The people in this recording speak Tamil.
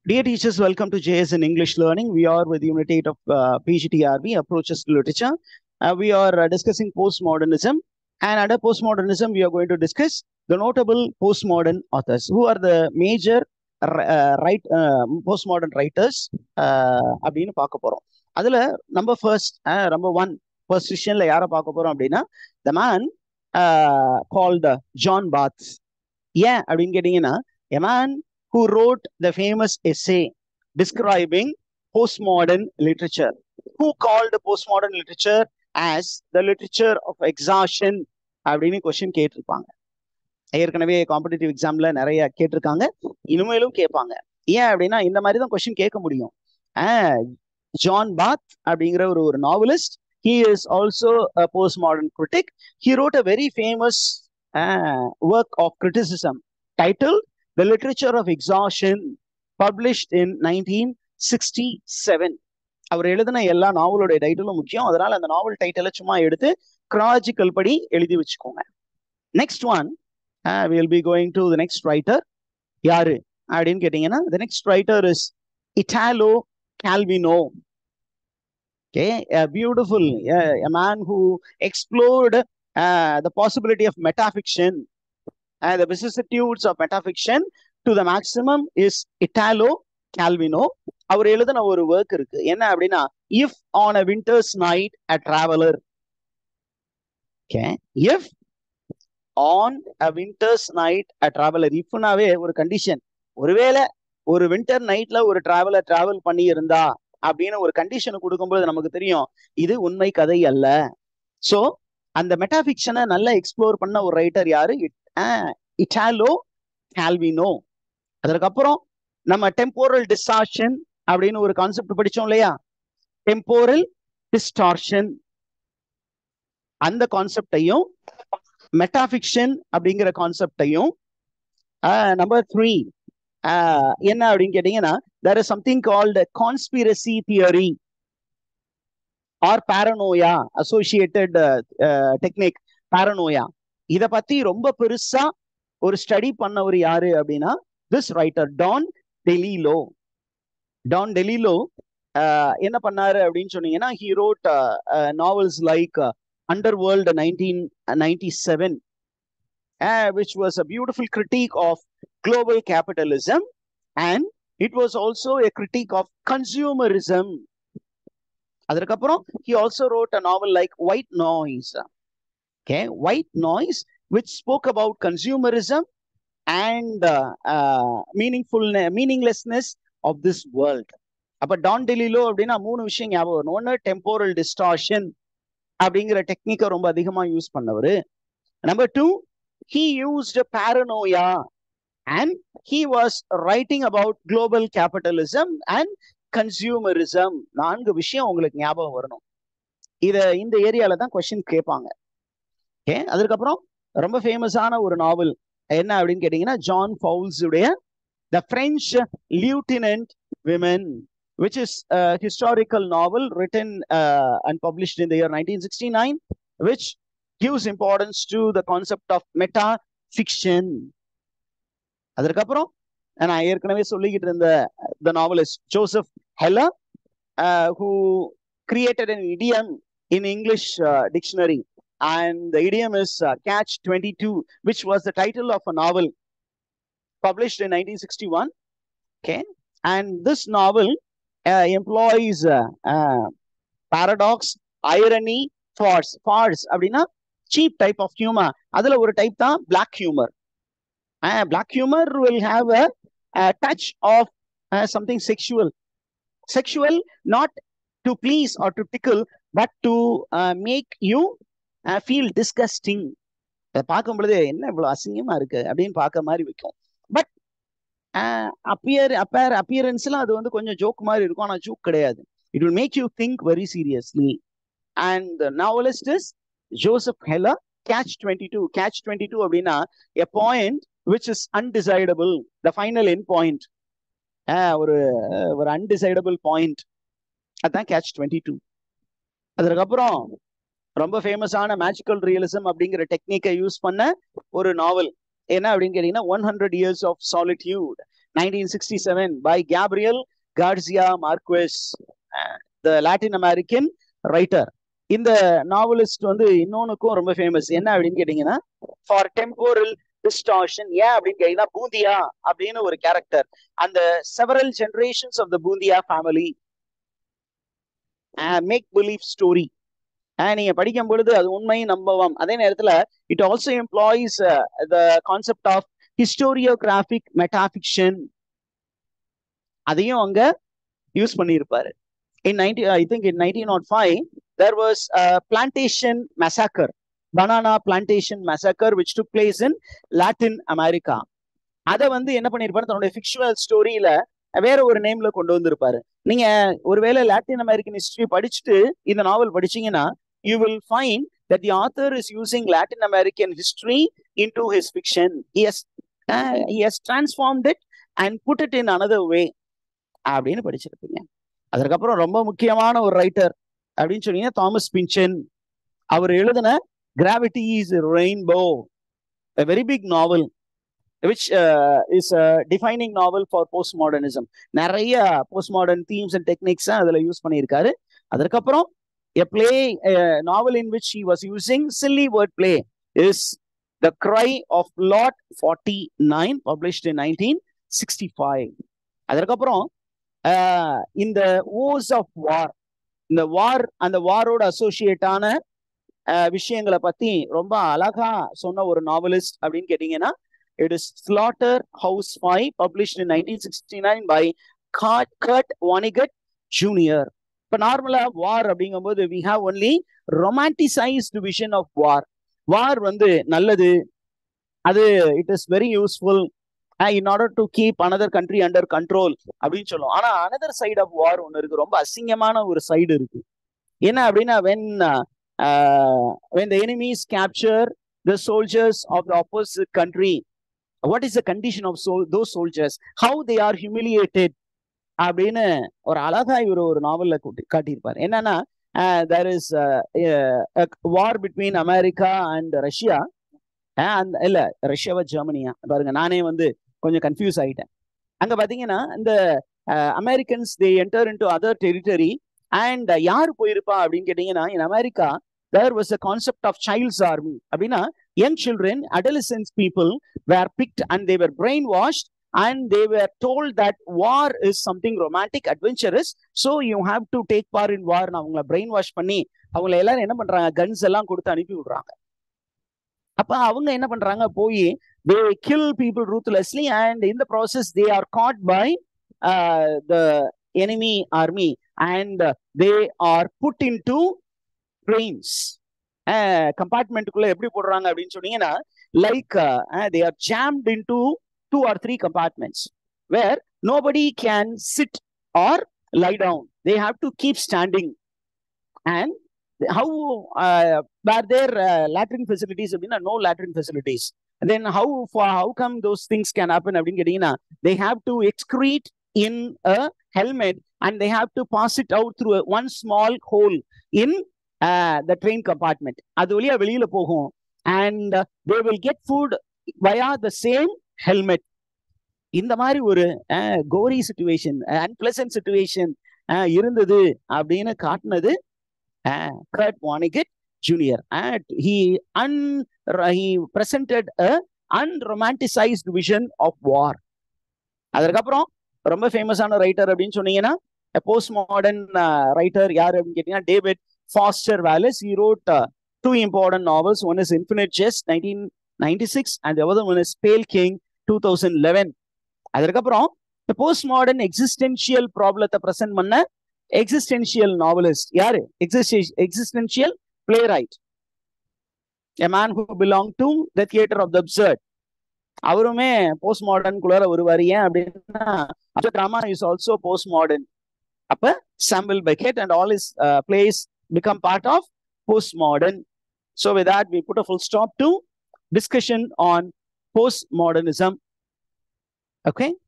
Dear teachers, welcome to JS in English Learning. We are with Unit 8 of uh, PGTRB, Approaches to Literature. Uh, we are uh, discussing postmodernism. And under postmodernism, we are going to discuss the notable postmodern authors. Who are the major uh, right uh, postmodern writers uh, அப்படின்னு பார்க்க போறோம் அதுல நம்பர் ஃபர்ஸ்ட் நம்பர் ஒன் பொசிஷன்ல யாரை பார்க்க போறோம் அப்படின்னா the man called John Barths ஏன் அப்படின்னு கேட்டீங்கன்னா a man who wrote the famous essay describing postmodern literature, who called postmodern literature as the literature of exhaustion அப்படின்னு கொஸ்டின் கேட்டிருப்பாங்க ஏற்கனவே காம்படிட்டிவ் எக்ஸாம்ல நிறைய கேட்டிருக்காங்க இனிமேலும் கேட்பாங்க ஏன் அப்படின்னா இந்த மாதிரி தான் கொஸ்டின் கேட்க முடியும் ஜான் பாத் அப்படிங்கிற ஒரு ஒரு novelist he is also post modern critic he wrote a very famous work of criticism title The Literature of Exhaustion, published in 1967. அவர் எழுதின எல்லா நாவலோட டைட்டிலும் முக்கியம் அதனால அந்த நாவல் டைட்டிலை சும்மா எடுத்து கிராலஜிக்கல் படி எழுதி வச்சுக்கோங்க next one will be going to the next writer யாரு அப்படின்னு கேட்டீங்கன்னா the next writer is Italo Calvino okay beautiful a man who explored uh, the possibility of metafiction uh, the vicissitudes of metafiction to the maximum is Italo Calvino. அவர் எழுதின ஒரு ஒர்க் இருக்கு என்ன அப்படின்னா if on a winter's night a traveller okay if on a winter's night a traveller இஃப்னாவே ஒரு கண்டிஷன் ஒருவேளை ஒரு விண்டர் நைட்ல ஒரு டிராவலர் டிராவல் பண்ணி இருந்தா அப்படின்னு ஒரு கண்டிஷன் கொடுக்கும்போது நமக்கு தெரியும் இது உண்மை கதை அல்ல சோ அந்த மெட்டாபிக்ஷனை நல்லா எக்ஸ்ப்ளோர் பண்ண ஒரு ரைட்டர் யாரு இட்டாலோ கால்வினோ அதற்கப்புறம் நம்ம டெம்போரல் டிஸ்டார்ஷன் அப்படின்னு ஒரு கான்செப்ட் படிச்சோம் இல்லையா டெம்போரல் டிஸ்டார்ஷன் அந்த கான்செப்டையும் மெட்டாபிக்ஷன் அப்படிங்கிற கான்செப்டையும் நம்பர் த்ரீ என்ன அப்படின்னு கேட்டீங்கன்னா there is something called conspiracy theory or paranoia associated technique paranoia இத பத்தி ரொம்ப பெருசா ஒரு ஸ்டடி பண்ணவர் யாரு அப்படின்னா this writer Don DeLillo Don DeLillo என்ன பண்ணாரு அப்படின்னு சொன்னீங்கன்னா he wrote novels like Underworld nineteen ninety seven which was a beautiful critic of global capitalism and it was also a critic of consumerism அதற்கப்புறம் he also wrote a novel like White Noise okay white noise which spoke about consumerism and uh, uh, meaningful meaninglessness of this world அப்ப டான் டெலிலோ அப்படின்னா மூணு விஷயம் ஞாபகம் வரும் ஒன்னு டெம்போரல் டிஸ்டார்ஷன் அப்படிங்கிற டெக்னிக்கை ரொம்ப அதிகமா யூஸ் பண்ணவர் number two he used paranoia and he was writing about global capitalism and consumerism நான்கு விஷயம் உங்களுக்கு ஞாபகம் வரணும் இத இந்த ஏரியால தான் கொஸ்டின் கேட்பாங்க ஓகே அதுக்கப்புறம் ரொம்ப ஃபேமஸான ஒரு நாவல் என்ன அப்படின்னு கேட்டீங்கன்னா ஜான் ஃபவுல்ஸ் உடைய the French lieutenant women which is historical novel written and published in the year nineteen sixty nine which gives importance to the concept of meta fiction அதற்கப்புறம் நான் ஏற்கனவே சொல்லிக்கிட்டு இருந்த the novelist Joseph Heller who created an idiom in English dictionary and the idiom is uh, Catch 22, which was the title of a novel published in 1961. Okay, and this novel uh, employs uh, paradox, irony, farce. Farce, அப்படின்னா cheap type of humor. அதுல ஒரு type தான் black humor. black humor will have a, a touch of something sexual. Sexual, not to please or to tickle, but to make you feel disgusting அதை பார்க்கும் பொழுது என்ன இவ்வளவு அசிங்கமா இருக்கு அப்படின்னு பார்க்க மாதிரி வைக்கும் பட் அப்பியர் அப்பேர் அப்பியரன்ஸ்லாம் அது வந்து கொஞ்சம் ஜோக் மாதிரி இருக்கும் ஆனால் ஜோக் கிடையாது it will make you think very seriously and novelist is Joseph Heller catch twenty two catch twenty two அப்படின்னா a point which is undecidable the final end point ஒரு ஒரு அன்டிசைடபிள் பாயிண்ட் அதுதான் கேட்ச் டுவெண்ட்டி டூ அதுக்கப்புறம் ரொம்ப ஃபேமஸான மேஜிக்கல் ரியலிசம் அப்படிங்கிற டெக்னிக்கை யூஸ் பண்ண ஒரு நாவல் என்ன அப்படின்னு கேட்டீங்கன்னா one hundred years of solitude 1967 by Gabriel Garcia Marquez, uh, the Latin American writer. இந்த நாவலிஸ்ட் வந்து இன்னொன்னுக்கும் ரொம்ப ஃபேமஸ் என்ன அப்படின்னு கேட்டீங்கன்னா ஃபார் டெம்போரல் டிஸ்டார்ஷன் ஏன் அப்படின்னு கேட்டீங்கன்னா பூந்தியா அப்படின்னு ஒரு கேரக்டர் அந்த several generations of the Buendia family make belief story நீங்க படிக்கும் பொழுது அது உண்மை நம்பவம் அதே நேரத்துல it also employs the concept of historiographic metafiction அதையும் அங்க யூஸ் பண்ணியிருப்பாரு in ninety I think in nineteen nought five there was plantation massacre banana plantation massacre which took place in Latin America அதை வந்து என்ன பண்ணிருப்பாரு தன்னுடைய ஃபிக்ஷுவல் ஸ்டோரியில வேற ஒரு நேம்ல கொண்டு வந்திருப்பாரு நீங்க ஒருவேளை லாட்டின் அமெரிக்கன் ஹிஸ்டரி படிச்சுட்டு இந்த நாவல் படிச்சீங்கன்னா you will find that the author is using Latin American history in to his fiction he has transformed it and put it in another way அப்படின்னு படிச்சிருப்பீங்க அதற்கப்புறம் ரொம்ப முக்கியமான ஒரு ரைட்டர் அப்படின்னு சொன்னீங்கன்னா தாமஸ் பிஞ்சன் அவர் எழுதின gravity is rainbow very big novel which is defining novel for post modernism நிறைய post modern themes and techniques அதில் யூஸ் பண்ணியிருக்காரு அதற்கப்புறம் a play novel in which he was using silly word play is the cry of lot forty nine published in nineteen sixty five அதற்கப்புறம் இந்த ஓஸ் ஆஃப் வார் இந்த வார் அந்த வாரோட அசோசியேட்டான விஷயங்களை பத்தி ரொம்ப அழகா சொன்ன ஒரு நாவலிஸ்ட் அப்படின்னு கேட்டீங்கன்னா it is slaughter house five published in nineteen sixty nine by Kurt Vonnegut junior இப்போ நார்மலா வார் அப்படிங்கும்போது we have only romanticized vision of war war வந்து நல்லது அது it is very useful in order to keep another country under control அப்படின்னு சொல்லுவோம் ஆனா அனதர் சைடு ஆஃப் வார் ஒன்று இருக்கு ரொம்ப அசிங்கமான ஒரு சைடு இருக்கு என்ன அப்படின்னா when when the enemies capture the soldiers of the opposite country what is the condition of soul those soldiers how they are humiliated அப்படின்னு ஒரு அழகா இவர் ஒரு நாவல்ல காட்டியிருப்பார் என்னன்னா there is war between America and Russia அந்த இல்ல ரஷ்யாவா ஜெர்மனியா பாருங்க நானே வந்து கொஞ்சம் கன்ஃபியூஸ் ஆயிட்டேன் அங்க பாத்தீங்கன்னா இந்த Americans they enter in to other territory and யார் போயிருப்பா அப்படின்னு கேட்டீங்கன்னா in America there was a concept of childs army அப்படின்னா young children adolescence people were picked and they were brain washed and they were told that war is something romantic adventurous so you have to take part in war அவங்கள பிரெயின் வாஷ் பண்ணி அவங்கள எல்லாரும் என்ன பண்றாங்க கன்ஸ் எல்லாம் கொடுத்து அனுப்பி விடுறாங்க அப்ப அவங்க என்ன பண்றாங்க போய் they kill people ruthlessly and இந்த process they are caught by the enemy army and they are put in to trains கம்பார்ட்மெண்ட்டுக்குள்ள எப்படி போடுறாங்க அப்படின்னு சொன்னீங்கன்னா like they are jammed in to two or three compartments where nobody can sit or lie down they have to keep standing and how uh, were there uh, latrine facilities அப்படின்னா no latrine facilities then how for how come those things can happen அப்படின்னு கேட்டீங்கன்னா they have to excrete in a helmet and they have to pass it out through a, one small hole in uh, the train compartment அது வழியா வெளியில போகும் and uh, they will get food via the same helmet இந்த மாதிரி ஒரு கோரி சுச்சுவேஷன் அன்பிளசன்ட் சுச்சுவேஷன் இருந்தது அப்படின்னு காட்டினது uh, Kurt Vonnegut Jr. And he un he presented a unromanticized vision of war. அதற்கப்புறம் ரொம்ப ஃபேமஸான ரைட்டர் அப்படின்னு சொன்னீங்கன்னா போஸ்ட் மாடர்ன் ரைட்டர் யார் அப்படின்னு கேட்டீங்கன்னா David Foster Wallace he wrote two important novels one is Infinite Jest nineteen ninety six and other one is Pale King two thousand eleven அதற்கப்புறம் போஸ்ட் மாடர்ன் எக்ஸிஸ்டென்ஷியல் ப்ராப்ளத்தை ப்ரெசென்ட் பண்ண எக்ஸிஸ்டென்ஷியல் நாவலிஸ்ட் யாரு existential playwright a man who belong to the theatre of the absurd அவருமே போஸ்ட் மாடர்னுக்குள்ளார வருவார் ஏன் அப்படின்னா drama is also post modern அப்ப Samuel Beckett and all his plays become part of post modern so with that we put a full stop to discussion on post modernism okay